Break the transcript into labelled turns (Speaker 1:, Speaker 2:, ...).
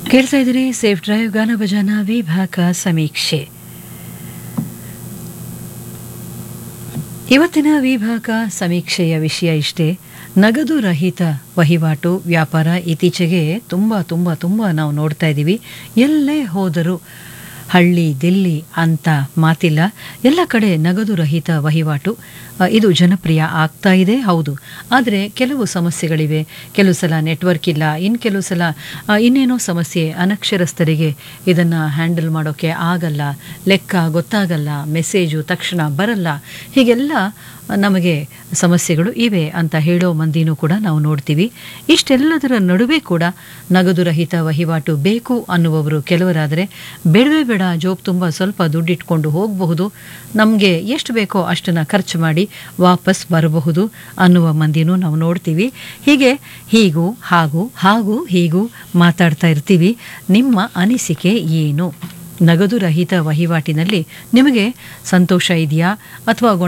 Speaker 1: ಕೇಳ್ತಾ ಇದ್ದೀರಿ safe drive ಗಾನ ಭಜನ ವಿಭಾಗ ಸಮೀಕ್ಷೆ ಇವತ್ತಿನ ವಿಭಾಗ ಸಮೀಕ್ಷೆಯ ವಿಷಯ ಇಷ್ಟೇ ನಗದು ರಹಿತ ವಹಿವಾಟು ವ್ಯಾಪಾರ ಇತ್ತೀಚೆಗೆ ತುಂಬ ತುಂಬ ತುಂಬ ನಾವು ನೋಡ್ತಾ ಇದ್ದೀವಿ ಎಲ್ಲೇ ಹೋದರೂ ಹಳ್ಳಿ ದಿಲ್ಲಿ ಅಂತ ಮಾತಿಲ್ಲ ಎಲ್ಲ ಕಡೆ ನಗದು ರಹಿತ ವಹಿವಾಟು ಅ, ಇದು ಜನಪ್ರಿಯ ಆಗ್ತಾ ಇದೆ ಹೌದು ಆದರೆ ಕೆಲವು ಸಮಸ್ಯೆಗಳಿವೆ ಕೆಲವು ಸಲ ನೆಟ್ವರ್ಕ್ ಇಲ್ಲ ಇನ್ನು ಕೆಲವು ಸಲ ಆ, ಇನ್ನೇನೋ ಸಮಸ್ಯೆ ಅನಕ್ಷರಸ್ಥರಿಗೆ ಇದನ್ನು ಹ್ಯಾಂಡಲ್ ಮಾಡೋಕ್ಕೆ ಆಗಲ್ಲ ಲೆಕ್ಕ ಗೊತ್ತಾಗಲ್ಲ ಮೆಸೇಜು ತಕ್ಷಣ ಬರಲ್ಲ ಹೀಗೆಲ್ಲ ನಮಗೆ ಸಮಸ್ಯೆಗಳು ಇವೆ ಅಂತ ಹೇಳೋ ಮಂದಿನೂ ಕೂಡ ನಾವು ನೋಡ್ತೀವಿ ಇಷ್ಟೆಲ್ಲದರ ನಡುವೆ ಕೂಡ ನಗದು ರಹಿತ ವಹಿವಾಟು ಬೇಕು ಅನ್ನುವವರು ಕೆಲವರಾದರೆ ಬೇಡವೇ ಬೇಡ ಜೋಬ್ ತುಂಬ ಸ್ವಲ್ಪ ದುಡ್ಡಿಟ್ಕೊಂಡು ಹೋಗಬಹುದು ನಮಗೆ ಎಷ್ಟು ಬೇಕೋ ಅಷ್ಟನ್ನು ಖರ್ಚು ಮಾಡಿ ವಾಪಸ್ ಬರಬಹುದು ಅನ್ನುವ ಮಂದಿನೂ ನಾವು ನೋಡ್ತೀವಿ ಹೀಗೆ ಹೀಗೂ ಹಾಗೂ ಹಾಗೂ ಹೀಗೂ ಮಾತಾಡ್ತಾ ಇರ್ತೀವಿ ನಿಮ್ಮ ಅನಿಸಿಕೆ ಏನು ನಗದು ರಹಿತ ವಹಿವಾಟಿನಲ್ಲಿ ನಿಮಗೆ ಸಂತೋಷ ಇದೆಯಾ ಅಥವಾ